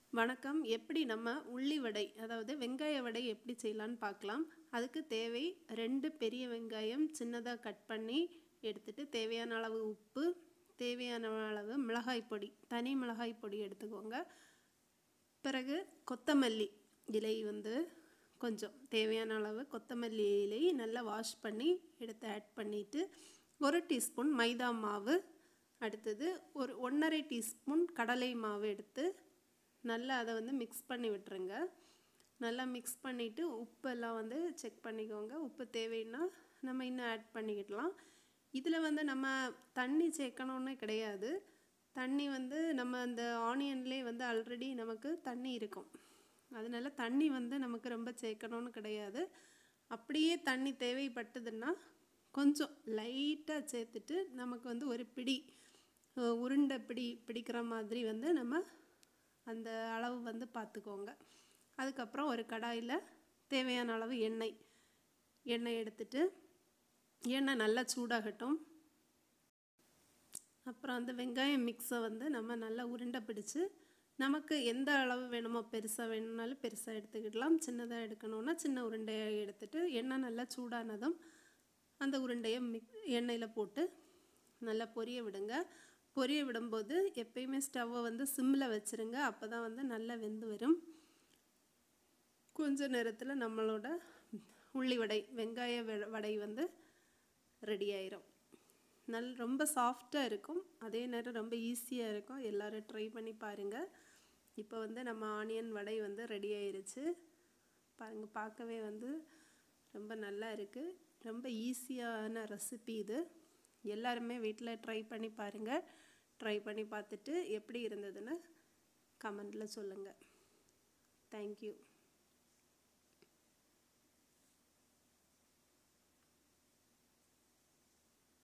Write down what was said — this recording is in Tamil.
வணக்கம் எப்படி நம்ம உள்ளி வடை அதாவது வெங்காய வடை எப்படி செய்யலான்னு பார்க்கலாம் அதுக்கு தேவை ரெண்டு பெரிய வெங்காயம் சின்னதாக கட் பண்ணி எடுத்துட்டு தேவையான அளவு உப்பு தேவையான அளவு மிளகாய் பொடி தனி மிளகாய் பொடி எடுத்துக்கோங்க பிறகு கொத்தமல்லி இலை வந்து கொஞ்சம் தேவையான அளவு கொத்தமல்லி இலை நல்லா வாஷ் பண்ணி எடுத்து ஆட் பண்ணிவிட்டு ஒரு டீஸ்பூன் மைதா மாவு அடுத்தது ஒரு ஒன்றரை டீஸ்பூன் கடலை மாவு எடுத்து நல்லா அதை வந்து மிக்ஸ் பண்ணி விட்டுருங்க நல்லா மிக்ஸ் பண்ணிவிட்டு உப்பெல்லாம் வந்து செக் பண்ணிக்கோங்க உப்பு தேவைன்னா நம்ம இன்னும் ஆட் பண்ணிக்கிடலாம் இதில் வந்து நம்ம தண்ணி சேர்க்கணுன்னு கிடையாது தண்ணி வந்து நம்ம அந்த ஆனியன்லேயே வந்து ஆல்ரெடி நமக்கு தண்ணி இருக்கும் அதனால தண்ணி வந்து நமக்கு ரொம்ப சேர்க்கணுன்னு கிடையாது அப்படியே தண்ணி தேவைப்பட்டதுன்னா கொஞ்சம் லைட்டாக சேர்த்துட்டு நமக்கு வந்து ஒரு பிடி அஹ், உருண்டை பிடி பிடிக்கிற மாதிரி வந்து நம்ம அந்த அளவு வந்து பார்த்துக்கோங்க அதுக்கப்புறம் ஒரு கடாயில் தேவையான அளவு எண்ணெய் எண்ணெய் எடுத்துட்டு எண்ணெய் நல்லா சூடாகட்டும் அப்புறம் அந்த வெங்காயம் மிக்ஸை வந்து நம்ம நல்லா உருண்டை பிடிச்சு நமக்கு எந்த அளவு வேணுமோ பெருசாக வேணும்னாலும் பெருசாக எடுத்துக்கிடலாம் சின்னதாக எடுக்கணும்னா சின்ன உருண்டையை எடுத்துட்டு எண்ணெய் நல்லா சூடானதும் அந்த உருண்டையை மிக் எண்ணெயில் போட்டு நல்லா பொரிய விடுங்க பொரிய விடும்போது எப்பயுமே ஸ்டவ்வை வந்து சிம்மில் வச்சுருங்க அப்போ தான் வந்து நல்லா வெந்து வரும் கொஞ்ச நேரத்தில் நம்மளோட உள்ளி வடை வெங்காய வெ- வடை வந்து ரெடி ஆயிரும் நல் ரொம்ப சாஃப்டாக இருக்கும் அதே நேரம் ரொம்ப ஈஸியாக இருக்கும் எல்லோரும் ட்ரை பண்ணி பாருங்கள் இப்போ வந்து நம்ம ஆனியன் வடை வந்து ரெடி ஆயிருச்சு பாருங்கள் பார்க்கவே வந்து ரொம்ப நல்லா இருக்குது ரொம்ப ஈஸியான ரெசிபி இது எல்லாருமே வீட்டில் ட்ரை பண்ணி பாருங்கள் ட்ரை பண்ணி பார்த்துட்டு எப்படி இருந்ததுன்னு கமெண்டில் சொல்லுங்கள் தேங்க்யூ